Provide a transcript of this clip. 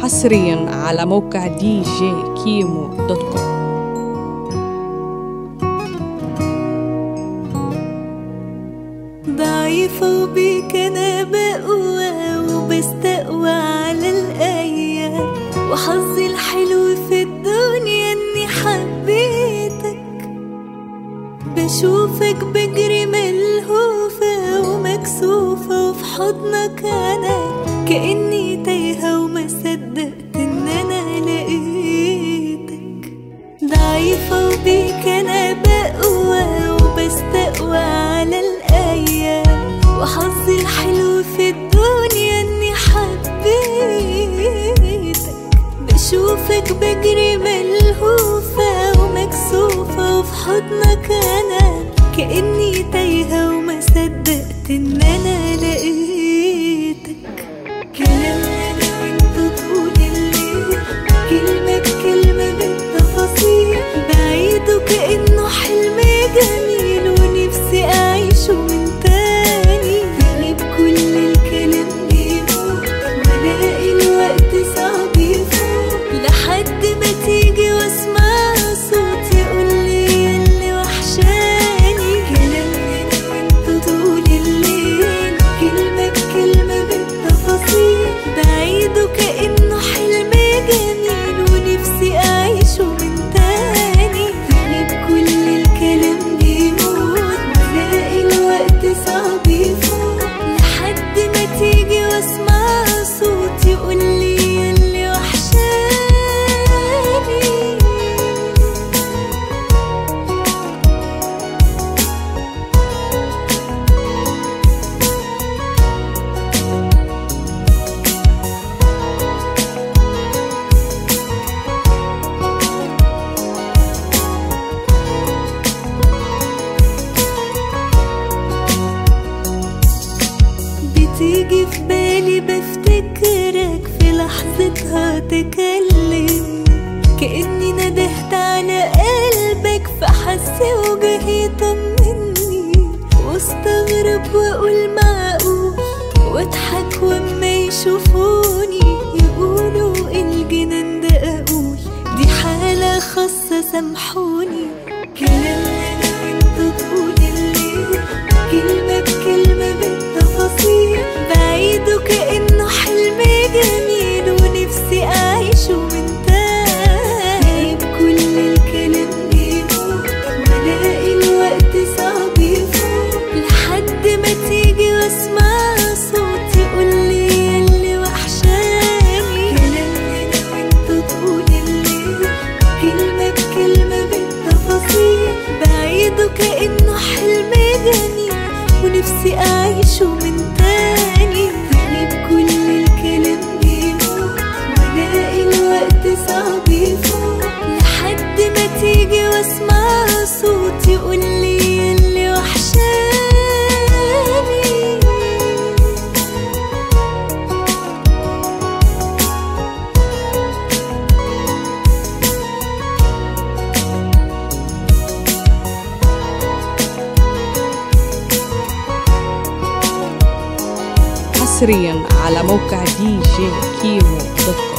حصريا على موقع دي جي كيمو دوت كوم ضعيفة وبيك أنا بقوى وبستقوى على الأيام وحظي الحلو في الدنيا إني حبيتك بشوفك بجري ملهوفة ومكسوفة وفي حضنك أنا كأني تايهة وما صدقت إن أنا لقيتك ضعيفة وبيك أنا بقوى وبستقوى على الأيام وحظي الحلو في الدنيا إني حبيتك بشوفك بجري ملهوفة ومكسوفة وفي حضنك أنا كأني تايهة وما صدقت إن أنا لقيتك كلامنا أنا وأنت طول الليل كلمة بكلمة بالتفاصيل بعيد وكأنه حلم جميل ونفسي أعيشه من تاني غريب كل الكلام بيموت وألاقي الوقت صعب يفوت لحد ما تيجي واسمع صوت يقولي اللي وحشاني كلامنا أنا وأنت طول الليل كلمة بكلمة بالتفاصيل بعيد وكأنه حلم جميل ونفسي أعيشه من تاني غريب كل الكلام بيموت وألاقي الوقت صعب يفوت لحد ما تيجي واسمع صوت يقولي اللي وحشاني بتيجي في بالي بفتكرك في لحظتها تكلمني كأني ندهت على قلبك فحس وجهي طمني واستغرب واقول معقول واضحك واما يشوفوني يقولوا الجنان ده اقول دي حالة خاصة سامحوني كلامنا انا وانت طول الليل كلمة بكلمة بالتفاصيل بعيد وكأنه حلم جميل ونفسي أعيشه من تاني كل الكلام بيموت وألاقي الوقت صعب يفوت لحد ما تيجي واسمع صوت يقولي اللي وحشاني كلامنا أنا وأنت طول الليل كلمة بكلمة بالتفاصيل بعيد وكأنه حلم جميل ونفسي أعيشه من تاني غريب كل الكلام بيموت وألاقي الوقت صعب يفوت لحد ما تيجي واسمع صوت يقولي اللي وحشاني حصريا على موقع دي جي كيمو دوت كوم